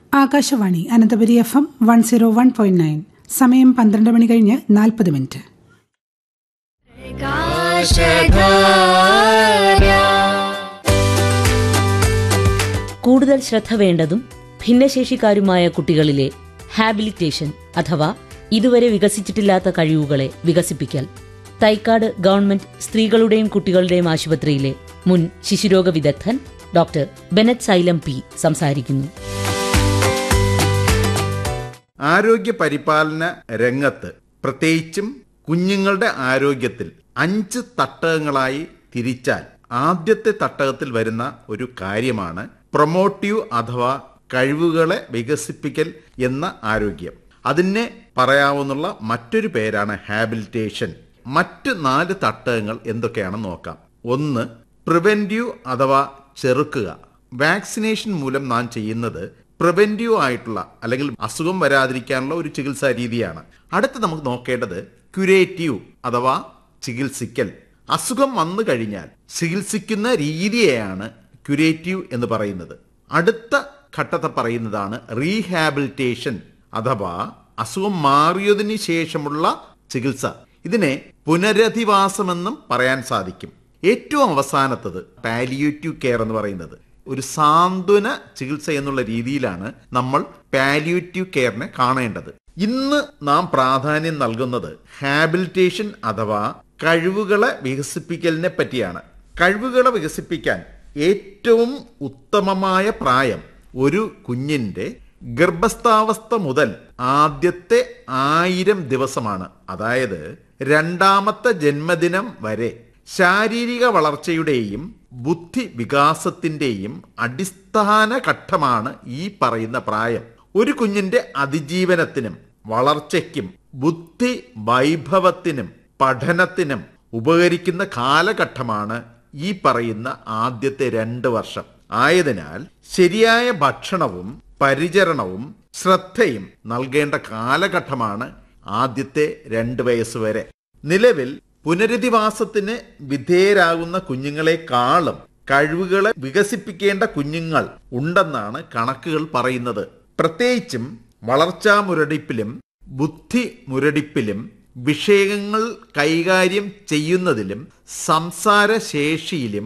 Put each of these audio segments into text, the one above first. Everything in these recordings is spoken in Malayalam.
Akashvani Ananthapuri F M one zero one point nine സമയം പന്ത്രണ്ട് മണി കഴിഞ്ഞ് നാൽപ്പത് മിനിറ്റ് കൂടുതൽ ശ്രദ്ധ വേണ്ടതും ഭിന്നശേഷിക്കാരുമായ കുട്ടികളിലെ ഹാബിലിറ്റേഷൻ അഥവാ ഇതുവരെ വികസിച്ചിട്ടില്ലാത്ത കഴിവുകളെ വികസിപ്പിക്കൽ തൈക്കാട് ഗവൺമെന്റ് സ്ത്രീകളുടെയും കുട്ടികളുടെയും ആശുപത്രിയിലെ മുൻ ശിശുരോഗ വിദഗ്ധൻ ഡോക്ടർ ബെനറ്റ് സൈലം പി സംസാരിക്കുന്നു ആരോഗ്യ പരിപാലന രംഗത്ത് പ്രത്യേകിച്ചും കുഞ്ഞുങ്ങളുടെ ആരോഗ്യത്തിൽ അഞ്ച് തട്ടകങ്ങളായി തിരിച്ചാൽ ആദ്യത്തെ തട്ടകത്തിൽ വരുന്ന ഒരു കാര്യമാണ് പ്രൊമോട്ടീവ് അഥവാ കഴിവുകളെ വികസിപ്പിക്കൽ എന്ന ആരോഗ്യം അതിനെ പറയാവുന്ന മറ്റൊരു പേരാണ് ഹാബിലിറ്റേഷൻ മറ്റ് നാല് തട്ടകങ്ങൾ എന്തൊക്കെയാണെന്ന് നോക്കാം ഒന്ന് പ്രിവെന്റീവ് അഥവാ ചെറുക്കുക വാക്സിനേഷൻ മൂലം നാം ചെയ്യുന്നത് പ്രിവെന്റീവ് ആയിട്ടുള്ള അല്ലെങ്കിൽ അസുഖം വരാതിരിക്കാനുള്ള ഒരു ചികിത്സാ രീതിയാണ് അടുത്ത് നമുക്ക് നോക്കേണ്ടത് ക്യുരേറ്റീവ് അഥവാ ചികിത്സിക്കൽ അസുഖം വന്നു കഴിഞ്ഞാൽ ചികിത്സിക്കുന്ന രീതിയെയാണ് ക്യുരേറ്റീവ് എന്ന് പറയുന്നത് അടുത്ത ഘട്ടത്തെ പറയുന്നതാണ് റീഹാബിലിറ്റേഷൻ അഥവാ അസുഖം മാറിയതിനു ശേഷമുള്ള ചികിത്സ ഇതിനെ പുനരധിവാസമെന്നും പറയാൻ സാധിക്കും ഏറ്റവും അവസാനത്തത് പാലിയേറ്റീവ് കെയർ എന്ന് പറയുന്നത് ഒരു സാന്ത്വന ചികിത്സ എന്നുള്ള രീതിയിലാണ് നമ്മൾ പാലിയേറ്റീവ് കെയറിനെ കാണേണ്ടത് ഇന്ന് നാം പ്രാധാന്യം നൽകുന്നത് ഹാബിലിറ്റേഷൻ അഥവാ കഴിവുകളെ വികസിപ്പിക്കലിനെ പറ്റിയാണ് കഴിവുകളെ വികസിപ്പിക്കാൻ ഏറ്റവും ഉത്തമമായ പ്രായം ഒരു കുഞ്ഞിന്റെ ഗർഭസ്ഥാവസ്ഥ മുതൽ ആദ്യത്തെ ആയിരം ദിവസമാണ് അതായത് രണ്ടാമത്തെ ജന്മദിനം വരെ ശാരീരിക വളർച്ചയുടെയും ബുദ്ധി വികാസത്തിന്റെയും അടിസ്ഥാന ഘട്ടമാണ് ഈ പറയുന്ന പ്രായം ഒരു കുഞ്ഞിന്റെ അതിജീവനത്തിനും വളർച്ചയ്ക്കും ബുദ്ധി വൈഭവത്തിനും പഠനത്തിനും ഉപകരിക്കുന്ന കാലഘട്ടമാണ് ഈ പറയുന്ന ആദ്യത്തെ രണ്ട് വർഷം ആയതിനാൽ ശരിയായ ഭക്ഷണവും പരിചരണവും ശ്രദ്ധയും നൽകേണ്ട കാലഘട്ടമാണ് ആദ്യത്തെ രണ്ട് വയസ്സ് വരെ നിലവിൽ പുനരധിവാസത്തിന് വിധേയരാകുന്ന കുഞ്ഞുങ്ങളെക്കാളും കഴിവുകളെ വികസിപ്പിക്കേണ്ട കുഞ്ഞുങ്ങൾ ഉണ്ടെന്നാണ് കണക്കുകൾ പറയുന്നത് പ്രത്യേകിച്ചും വളർച്ചാ മുരടിപ്പിലും ബുദ്ധി മുരടിപ്പിലും വിഷയങ്ങൾ കൈകാര്യം ചെയ്യുന്നതിലും സംസാരശേഷിയിലും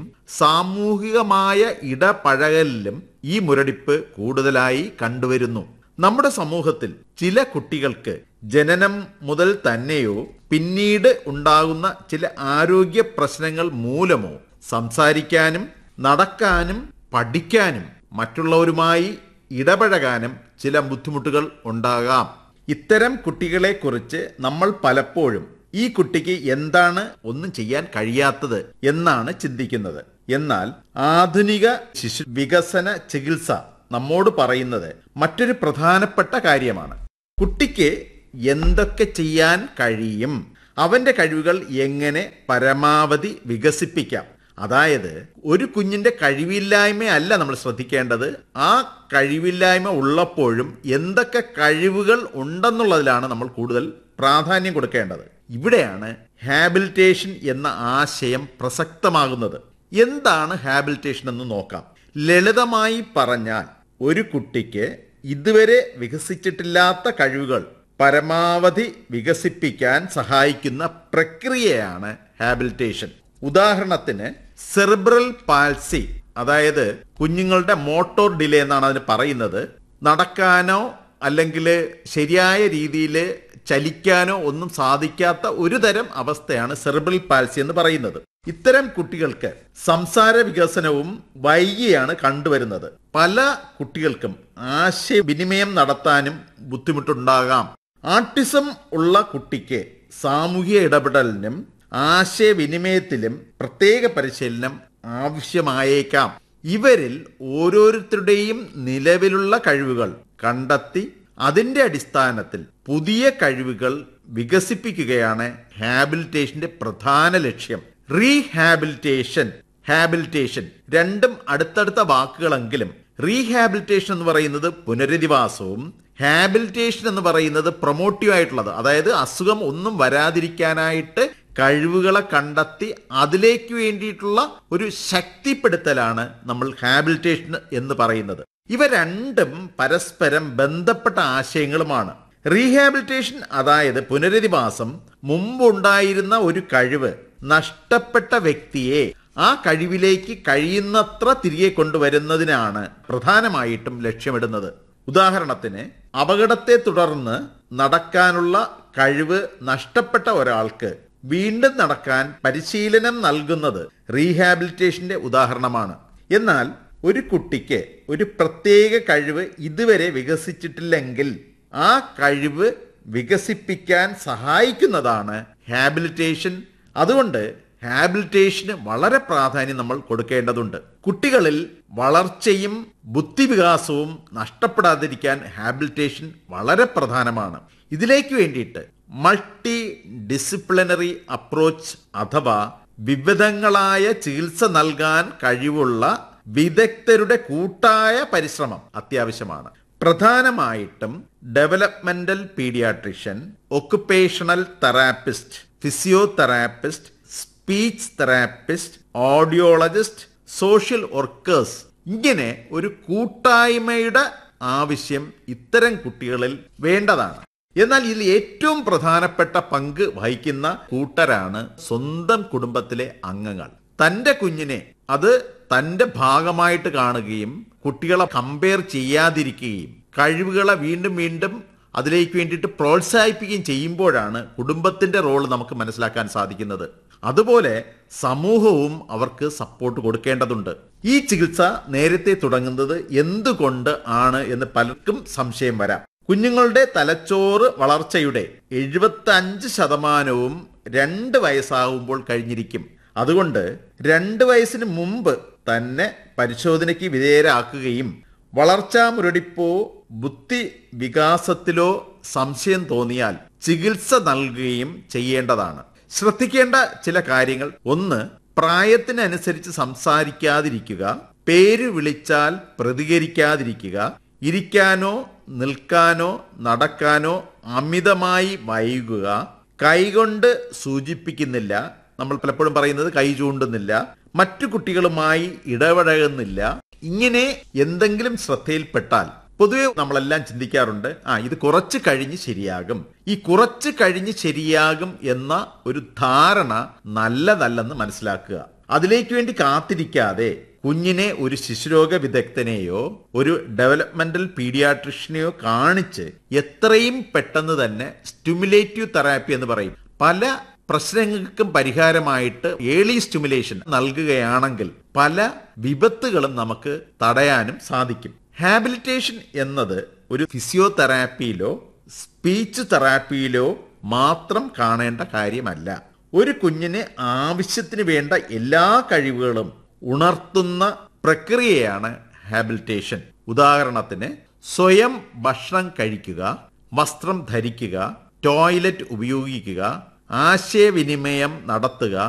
സാമൂഹികമായ ഇടപഴകലിലും ഈ മുരടിപ്പ് കൂടുതലായി കണ്ടുവരുന്നു നമ്മുടെ സമൂഹത്തിൽ ചില കുട്ടികൾക്ക് ജനനം മുതൽ തന്നെയോ പിന്നീട് ഉണ്ടാകുന്ന ചില ആരോഗ്യ പ്രശ്നങ്ങൾ മൂലമോ സംസാരിക്കാനും നടക്കാനും പഠിക്കാനും മറ്റുള്ളവരുമായി ഇടപഴകാനും ചില ബുദ്ധിമുട്ടുകൾ ഉണ്ടാകാം ഇത്തരം കുട്ടികളെക്കുറിച്ച് നമ്മൾ പലപ്പോഴും ഈ കുട്ടിക്ക് എന്താണ് ഒന്നും ചെയ്യാൻ കഴിയാത്തത് എന്നാണ് ചിന്തിക്കുന്നത് എന്നാൽ ആധുനിക ശിശു വികസന ചികിത്സ നമ്മോട് പറയുന്നത് മറ്റൊരു പ്രധാനപ്പെട്ട കാര്യമാണ് കുട്ടിക്ക് എന്തൊക്കെ ചെയ്യാൻ കഴിയും അവന്റെ കഴിവുകൾ എങ്ങനെ പരമാവധി വികസിപ്പിക്കാം അതായത് ഒരു കുഞ്ഞിന്റെ കഴിവില്ലായ്മയല്ല നമ്മൾ ശ്രദ്ധിക്കേണ്ടത് ആ കഴിവില്ലായ്മ ഉള്ളപ്പോഴും എന്തൊക്കെ കഴിവുകൾ ഉണ്ടെന്നുള്ളതിലാണ് നമ്മൾ കൂടുതൽ പ്രാധാന്യം കൊടുക്കേണ്ടത് ഇവിടെയാണ് ഹാബിലിറ്റേഷൻ എന്ന ആശയം പ്രസക്തമാകുന്നത് എന്താണ് ഹാബിലിറ്റേഷൻ എന്ന് നോക്കാം ലളിതമായി പറഞ്ഞാൽ ഒരു കുട്ടിക്ക് ഇതുവരെ വികസിച്ചിട്ടില്ലാത്ത കഴിവുകൾ പരമാവധി വികസിപ്പിക്കാൻ സഹായിക്കുന്ന പ്രക്രിയയാണ് ഹാബിലിറ്റേഷൻ ഉദാഹരണത്തിന് സെറിബ്രൽ പാൽസി അതായത് കുഞ്ഞുങ്ങളുടെ മോട്ടോർ ഡിലേ എന്നാണ് അതിന് പറയുന്നത് നടക്കാനോ അല്ലെങ്കിൽ ശരിയായ രീതിയിൽ ചലിക്കാനോ ഒന്നും സാധിക്കാത്ത ഒരു തരം അവസ്ഥയാണ് സെറിബ്രൽ പാൽസി എന്ന് പറയുന്നത് ഇത്തരം കുട്ടികൾക്ക് സംസാര വികസനവും വൈകിയാണ് കണ്ടുവരുന്നത് പല കുട്ടികൾക്കും ആശയവിനിമയം നടത്താനും ബുദ്ധിമുട്ടുണ്ടാകാം ആട്ടിസം ഉള്ള കുട്ടിക്ക് സാമൂഹിക ഇടപെടലിനും ആശയവിനിമയത്തിലും പ്രത്യേക പരിശീലനം ആവശ്യമായേക്കാം ഇവരിൽ ഓരോരുത്തരുടെയും നിലവിലുള്ള കഴിവുകൾ കണ്ടെത്തി അതിന്റെ അടിസ്ഥാനത്തിൽ പുതിയ കഴിവുകൾ വികസിപ്പിക്കുകയാണ് ഹാബിലിറ്റേഷന്റെ പ്രധാന ലക്ഷ്യം റീഹാബിലിറ്റേഷൻ ഹാബിലിറ്റേഷൻ രണ്ടും അടുത്തടുത്ത വാക്കുകളെങ്കിലും റീഹാബിലിറ്റേഷൻ എന്ന് പറയുന്നത് പുനരധിവാസവും ഹാബിലിറ്റേഷൻ എന്ന് പറയുന്നത് പ്രൊമോട്ടീവ് ആയിട്ടുള്ളത് അതായത് അസുഖം ഒന്നും വരാതിരിക്കാനായിട്ട് കഴിവുകളെ കണ്ടെത്തി അതിലേക്ക് വേണ്ടിയിട്ടുള്ള ഒരു ശക്തിപ്പെടുത്തലാണ് നമ്മൾ ഹാബിലിറ്റേഷൻ എന്ന് പറയുന്നത് ഇവ രണ്ടും പരസ്പരം ബന്ധപ്പെട്ട ആശയങ്ങളുമാണ് റീഹാബിലിറ്റേഷൻ അതായത് പുനരധിവാസം മുമ്പുണ്ടായിരുന്ന ഒരു കഴിവ് നഷ്ടപ്പെട്ട വ്യക്തിയെ ആ കഴിവിലേക്ക് കഴിയുന്നത്ര തിരികെ കൊണ്ടുവരുന്നതിനാണ് പ്രധാനമായിട്ടും ലക്ഷ്യമിടുന്നത് ഉദാഹരണത്തിന് അപകടത്തെ തുടർന്ന് നടക്കാനുള്ള കഴിവ് നഷ്ടപ്പെട്ട ഒരാൾക്ക് വീണ്ടും നടക്കാൻ പരിശീലനം നൽകുന്നത് റീഹാബിലിറ്റേഷന്റെ ഉദാഹരണമാണ് എന്നാൽ ഒരു കുട്ടിക്ക് ഒരു പ്രത്യേക കഴിവ് ഇതുവരെ വികസിച്ചിട്ടില്ലെങ്കിൽ ആ കഴിവ് വികസിപ്പിക്കാൻ സഹായിക്കുന്നതാണ് ഹാബിലിറ്റേഷൻ അതുകൊണ്ട് ഹാബിലിറ്റേഷന് വളരെ പ്രാധാന്യം നമ്മൾ കൊടുക്കേണ്ടതുണ്ട് കുട്ടികളിൽ വളർച്ചയും ബുദ്ധിവികാസവും നഷ്ടപ്പെടാതിരിക്കാൻ ഹാബിലിറ്റേഷൻ വളരെ പ്രധാനമാണ് ഇതിലേക്ക് വേണ്ടിയിട്ട് മൾട്ടി ഡിസിപ്ലിനറി അപ്രോച്ച് അഥവാ വിവിധങ്ങളായ ചികിത്സ നൽകാൻ കഴിവുള്ള വിദഗ്ധരുടെ കൂട്ടായ പരിശ്രമം അത്യാവശ്യമാണ് പ്രധാനമായിട്ടും developmental paediatrician occupational therapist physiotherapist speech therapist audiologist social workers ഇങ്ങനെ ഒരു കൂട്ടായ്മയുടെ ആവശ്യം ഇത്തരം കുട്ടികളിൽ വേണ്ടതാണ് എന്നാൽ ഇതിൽ ഏറ്റവും പ്രധാനപ്പെട്ട പങ്ക് വഹിക്കുന്ന കൂട്ടരാണ് സ്വന്തം കുടുംബത്തിലെ അംഗങ്ങൾ തന്റെ കുഞ്ഞിനെ അത് തന്റെ ഭാഗമായിട്ട് കാണുകയും കുട്ടികളെ കമ്പയർ ചെയ്യാതിരിക്കുകയും കഴിവുകളെ വീണ്ടും വീണ്ടും അതിലേക്ക് വേണ്ടിയിട്ട് പ്രോത്സാഹിപ്പിക്കുകയും ചെയ്യുമ്പോഴാണ് കുടുംബത്തിന്റെ റോൾ നമുക്ക് മനസ്സിലാക്കാൻ സാധിക്കുന്നത് അതുപോലെ സമൂഹവും അവർക്ക് സപ്പോർട്ട് കൊടുക്കേണ്ടതുണ്ട് ഈ ചികിത്സ നേരത്തെ തുടങ്ങുന്നത് എന്തുകൊണ്ട് ആണ് എന്ന് പലർക്കും സംശയം വരാം കുഞ്ഞുങ്ങളുടെ തലച്ചോറ് വളർച്ചയുടെ എഴുപത്തി അഞ്ച് ശതമാനവും രണ്ട് വയസ്സാകുമ്പോൾ കഴിഞ്ഞിരിക്കും അതുകൊണ്ട് രണ്ട് വയസ്സിന് മുമ്പ് തന്നെ പരിശോധനയ്ക്ക് വിധേയരാക്കുകയും വളർച്ചാ മുരടിപ്പോ ബുദ്ധി വികാസത്തിലോ സംശയം തോന്നിയാൽ ചികിത്സ നൽകുകയും ചെയ്യേണ്ടതാണ് ശ്രദ്ധിക്കേണ്ട ചില കാര്യങ്ങൾ ഒന്ന് പ്രായത്തിനനുസരിച്ച് സംസാരിക്കാതിരിക്കുക പേര് വിളിച്ചാൽ പ്രതികരിക്കാതിരിക്കുക ഇരിക്കാനോ നിൽക്കാനോ നടക്കാനോ അമിതമായി വൈകുക കൈകൊണ്ട് സൂചിപ്പിക്കുന്നില്ല നമ്മൾ പലപ്പോഴും പറയുന്നത് കൈ ചൂണ്ടുന്നില്ല മറ്റു കുട്ടികളുമായി ഇടപഴകുന്നില്ല ഇങ്ങനെ എന്തെങ്കിലും ശ്രദ്ധയിൽപ്പെട്ടാൽ പൊതുവെ നമ്മളെല്ലാം ചിന്തിക്കാറുണ്ട് ആ ഇത് കുറച്ച് കഴിഞ്ഞ് ശരിയാകും ഈ കുറച്ച് കഴിഞ്ഞ് ശരിയാകും എന്ന ഒരു ധാരണ നല്ലതല്ലെന്ന് മനസ്സിലാക്കുക അതിലേക്ക് വേണ്ടി കാത്തിരിക്കാതെ കുഞ്ഞിനെ ഒരു ശിശുരോഗ വിദഗ്ധനെയോ ഒരു ഡെവലപ്മെന്റൽ പീഡിയാട്രിഷ്യനെയോ കാണിച്ച് എത്രയും പെട്ടെന്ന് തന്നെ സ്റ്റിമുലേറ്റീവ് തെറാപ്പി എന്ന് പറയും പല പ്രശ്നങ്ങൾക്കും പരിഹാരമായിട്ട് ഏർലി സ്റ്റിമുലേഷൻ നൽകുകയാണെങ്കിൽ പല വിപത്തുകളും നമുക്ക് തടയാനും സാധിക്കും ഹാബിലിറ്റേഷൻ എന്നത് ഒരു ഫിസിയോതെറാപ്പിയിലോ സ്പീച്ച് തെറാപ്പിയിലോ മാത്രം കാണേണ്ട കാര്യമല്ല ഒരു കുഞ്ഞിന് ആവശ്യത്തിന് വേണ്ട എല്ലാ കഴിവുകളും ഉണർത്തുന്ന പ്രക്രിയയാണ് ഹാബിലിറ്റേഷൻ ഉദാഹരണത്തിന് സ്വയം ഭക്ഷണം കഴിക്കുക വസ്ത്രം ധരിക്കുക ടോയ്ലറ്റ് ഉപയോഗിക്കുക ആശയവിനിമയം നടത്തുക